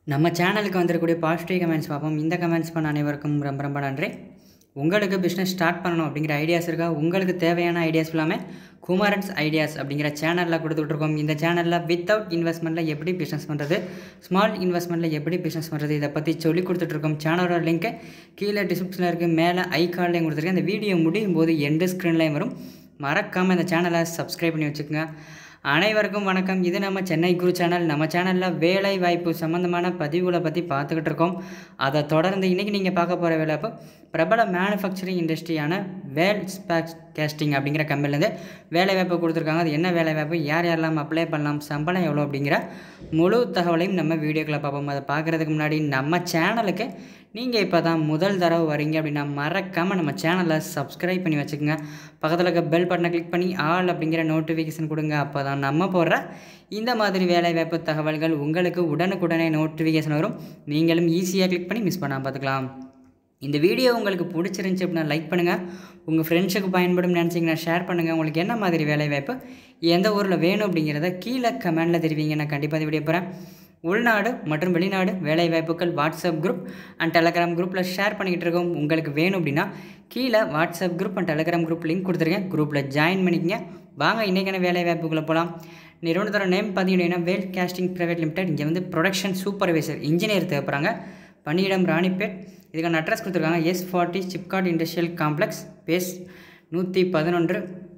நம்ம சேனலுக்கு வந்திருக்கக்கூடிய பாசிட்டிவ் கமெண்ட்ஸ் பார்ப்போம் இந்த கமெண்ட்ஸ் பண்ண அனைவருக்கும் ரொம்ப ரொம்ப நன்றி உங்களுக்கு பிஸ்னஸ் ஸ்டார்ட் பண்ணணும் அப்படிங்கிற ஐடியாஸ் இருக்கா உங்களுக்கு தேவையான ஐடியாஸ் எல்லாமே குமாரன்ஸ் ஐடியாஸ் அப்படிங்கிற சேனலில் கொடுத்துட்ருக்கோம் இந்த சேனலில் வித்தவுட் இன்வெஸ்ட்மெண்ட்டில் எப்படி பிஸ்னஸ் பண்ணுறது ஸ்மால் இன்வெஸ்ட்மெண்ட்டில் எப்படி பிஸ்னஸ் பண்ணுறது இதை பற்றி சொல்லி கொடுத்துட்ருக்கோம் சேனலோட லிங்க்கு கீழே டிஸ்கிரிப்ஷனில் இருக்குது மேலே ஐ கார்ட்லையும் கொடுத்துருக்கேன் இந்த வீடியோ முடியும் போது எண்டு ஸ்க்ரீன்லையும் வரும் மறக்காமல் இந்த சேனலை சப்ஸ்கிரைப் பண்ணி வச்சுக்கோங்க அனைவருக்கும் வணக்கம் இது நம்ம சென்னை குரு சேனல் நம்ம சேனலில் வேலை வாய்ப்பு சம்மந்தமான பதிவுகளை பற்றி பார்த்துக்கிட்டு இருக்கோம் அதை தொடர்ந்து இன்றைக்கி நீங்கள் பார்க்க போகிற வேலைப்பு பிரபல மேனுஃபேக்சரிங் இண்டஸ்ட்ரியான வேல் ஸ்பேக்ஸ் கேஸ்டிங் அப்படிங்கிற கம்பெனிலேருந்து வேலை வாய்ப்பு கொடுத்துருக்காங்க அது என்ன வேலை வாய்ப்பு யார் யாரெல்லாம் அப்ளை பண்ணலாம் சம்பளம் எவ்வளோ அப்படிங்கிற முழு தகவலையும் நம்ம வீடியோக்களை பார்ப்போம் அதை பார்க்குறதுக்கு முன்னாடி நம்ம சேனலுக்கு நீங்கள் இப்போ தான் முதல் தடவை வரீங்க அப்படின்னா மறக்காமல் நம்ம சேனலை சப்ஸ்கிரைப் பண்ணி வச்சுக்கோங்க பக்கத்தில் இருக்க பெல் பட்டனை கிளிக் பண்ணி ஆல் அப்படிங்கிற நோட்டிஃபிகேஷன் கொடுங்க அப்போ தான் நம்ம போடுற இந்த மாதிரி வேலைவாய்ப்பு தகவல்கள் உங்களுக்கு உடனுக்குடனே நோட்டிஃபிகேஷன் வரும் நீங்களும் ஈஸியாக கிளிக் பண்ணி மிஸ் பண்ணாமல் பார்த்துக்கலாம் இந்த வீடியோ உங்களுக்கு பிடிச்சிருந்துச்சி அப்படின்னா லைக் பண்ணுங்கள் உங்கள் ஃப்ரெண்ட்ஸுக்கு பயன்படும் நினச்சிங்கன்னா ஷேர் பண்ணுங்கள் உங்களுக்கு என்ன மாதிரி வேலைவாய்ப்பு எந்த ஊரில் வேணும் அப்படிங்கிறத கீழே கமெண்டில் தெரிவிங்க நான் கண்டிப்பாக இந்த வீடியோ போகிறேன் உள்நாடு மற்றும் வெளிநாடு வேலைவாய்ப்புகள் வாட்ஸ்அப் குரூப் அண்ட் டெலகிராம் குரூப்பில் ஷேர் பண்ணிக்கிட்டு இருக்கோம் உங்களுக்கு வேணும் அப்படின்னா கீழே WhatsApp group and Telegram group link கொடுத்துருக்கேன் குரூப்பில் ஜாயின் பண்ணிக்கங்க வாங்க இன்றைக்கான வேலைவாய்ப்புகளை போகலாம் நிறுவனத்தோட நேம் பார்த்தீங்கன்னா வேல் கேஸ்டிங் ப்ரைவேட் லிமிடெட் இங்கே வந்து ப்ரொடக்ஷன் சூப்பர்வைசர் இன்ஜினியர் தேவைப்படுறாங்க பணியிடம் ராணிப்பேட் இதுக்கான அட்ரஸ் கொடுத்துருக்காங்க S forty SIPCOT industrial complex phase நூற்றி பதினொன்று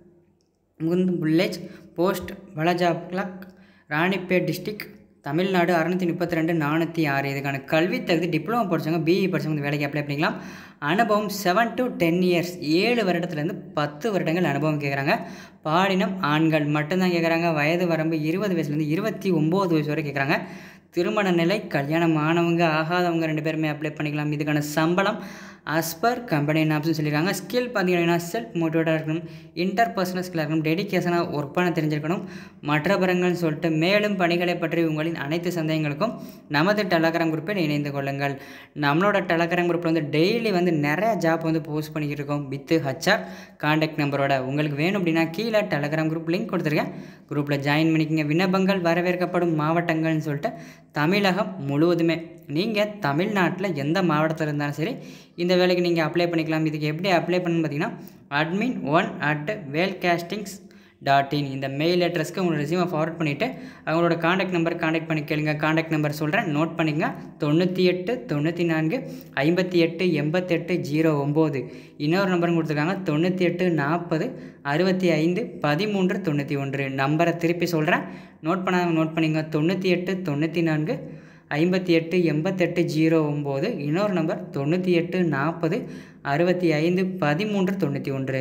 Mukund village post Walaja block Ranipet district Tamil Nadu அறநூற்றி முப்பத்தி ரெண்டு நானூற்றி ஆறு இதுக்கான கல்வி தகுதி டிப்ளமோ படித்தவங்க பிஇ படித்தவங்க இந்த வேலைக்கு அப்ளை பண்ணிக்கலாம் அனுபவம் செவன் டு டென் இயர்ஸ் ஏழு வருடத்துலேருந்து பத்து வருடங்கள் அனுபவம் கேட்குறாங்க பாலினம் ஆண்கள் மட்டும்தான் கேட்குறாங்க வயது வரம்பு இருபது வயசுலேருந்து இருபத்தி ஒம்பது வயசு வரை கேட்குறாங்க திருமண நிலை கல்யாணம் ஆனவங்க ஆகாதவங்க ரெண்டு பேருமே அப்ளை பண்ணிக்கலாம் இதுக்கான சம்பளம் அஸ்பர் கம்பெனி ஆப்ஷன் சொல்லியிருக்காங்க ஸ்கில் பார்த்தீங்கன்னா செல்ஃப் மோட்டிவேட்டாக இருக்கணும் இன்டர் பர்சனல் ஸ்கில்லாக இருக்கணும் டெடிக்கேஷனாக ஒர்க் பண்ண தெரிஞ்சிருக்கணும் மற்ற பரங்கள்னு சொல்லிட்டு மேலும் பணிகளை பற்றி உங்களின் அனைத்து சந்தேகங்களுக்கும் நமது டெலகிராம் குரூப்பில் இணைந்து கொள்ளுங்கள் நம்மளோட டெலகிராம் குரூப்பில் வந்து டெய்லி வந்து நிறைய ஜாப் வந்து போஸ்ட் பண்ணிக்கிட்டு இருக்கோம் வித்து ஹச்ஆர் காண்டாக்ட் நம்பரோட உங்களுக்கு வேணும் அப்படின்னா கீழே டெலகிராம் குரூப் லிங்க் கொடுத்துருக்கேன் குரூப்பில் ஜாயின் பண்ணிக்கங்க விண்ணப்பங்கள் வரவேற்கப்படும் மாவட்டங்கள்னு சொல்லிட்டு தமிழகம் முழுவதுமே நீங்கள் தமிழ்நாட்டில் எந்த மாவட்டத்தில் இருந்தாலும் சரி இந்த வேலைக்கு நீங்கள் அப்ளை பண்ணிக்கலாம் இதுக்கு எப்படி அப்ளை பண்ணணும்னு பார்த்தீங்கன்னா admin one at Vel castings dot in இந்த மெயில் அட்ரஸ்க்கு உங்களோட ரெசியூமை ஃபார்வர்ட் பண்ணிவிட்டு அவங்களோட காண்டாக்ட் நம்பர் காண்டாக்ட் பண்ணி கேளுங்க காண்டாக்ட் நம்பர் சொல்கிறேன் நோட் பண்ணிங்க தொண்ணூற்றி எட்டு தொண்ணூற்றி நான்கு ஐம்பத்தி எட்டு எண்பத்தெட்டு ஜீரோ ஒம்பது இன்னொரு நம்பரும் கொடுத்துருக்காங்க தொண்ணூற்றி எட்டு நாற்பது அறுபத்தி ஐந்து பதிமூன்று தொண்ணூற்றி ஒன்று நம்பரை திருப்பி சொல்கிறேன் நோட் பண்ணாதவங்க நோட் பண்ணிங்க தொண்ணூற்றி எட்டு தொண்ணூற்றி நான்கு ஐம்பத்தி எட்டு எண்பத்தெட்டு ஜீரோ ஒம்பது இன்னொரு நம்பர் தொண்ணூற்றி எட்டு நாற்பது அறுபத்தி ஐந்து பதிமூன்று தொண்ணூற்றி ஒன்று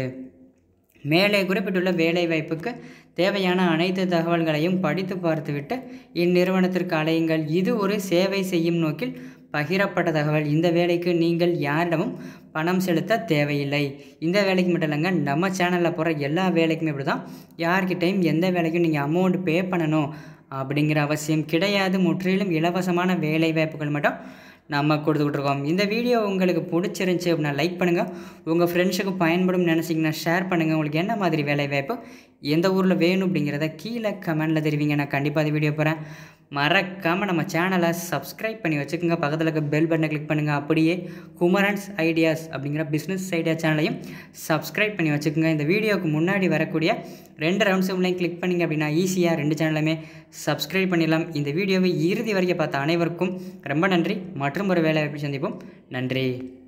மேலே குறிப்பிட்டுள்ள வேலைவாய்ப்புக்கு தேவையான அனைத்து தகவல்களையும் படித்து பார்த்துவிட்டு இந்நிறுவனத்திற்கு அலையுங்கள் இது ஒரு சேவை செய்யும் நோக்கில் பகிரப்பட்ட தகவல் இந்த வேலைக்கு நீங்கள் யாரிடமும் பணம் செலுத்த தேவையில்லை இந்த வேலைக்கு மட்டும் இல்லைங்க நம்ம சேனலில் போகிற எல்லா வேலைக்குமே இப்படி தான் யார்கிட்டையும் எந்த வேலைக்கும் நீங்கள் அமௌண்ட் பே பண்ணணும் அப்படிங்கிற அவசியம் கிடையாது முற்றிலும் இலவசமான வேலை வாய்ப்புகள் மட்டும் நம்ம கொடுத்துக்கிட்டு இருக்கோம் இந்த வீடியோ உங்களுக்கு பிடிச்சிருந்துச்சி அப்படின்னா லைக் பண்ணுங்கள் உங்கள் ஃப்ரெண்ட்ஸுக்கு பயன்படும் நினச்சிங்கன்னா ஷேர் பண்ணுங்கள் உங்களுக்கு என்ன மாதிரி வேலை வாய்ப்பு எந்த ஊரில் வேணும் அப்படிங்கிறத கீழே கமெண்டில் தெரிவிங்க நான் கண்டிப்பாக அந்த வீடியோ போகிறேன் மறக்காமல் நம்ம சேனலை சப்ஸ்கிரைப் பண்ணி வச்சுக்கோங்க பக்கத்தில் இருக்க பெல் பட்டனை கிளிக் பண்ணுங்கள் அப்படியே குமரன்ஸ் ஐடியாஸ் அப்படிங்கிற பிஸ்னஸ் ஐடியா சேனலையும் சப்ஸ்கிரைப் பண்ணி வச்சுக்கோங்க இந்த வீடியோவுக்கு முன்னாடி வரக்கூடிய ரெண்டு ரவுண்ட்ஸ் உள்ளே கிளிக் பண்ணிங்க அப்படின்னா ஈஸியாக ரெண்டு சேனலுமே சப்ஸ்கிரைப் பண்ணிடலாம் இந்த வீடியோவை இறுதி வரைக்கும் பார்த்த அனைவருக்கும் ரொம்ப நன்றி மற்றும் ஒரு வேலை வாய்ப்பு சந்திப்போம் நன்றி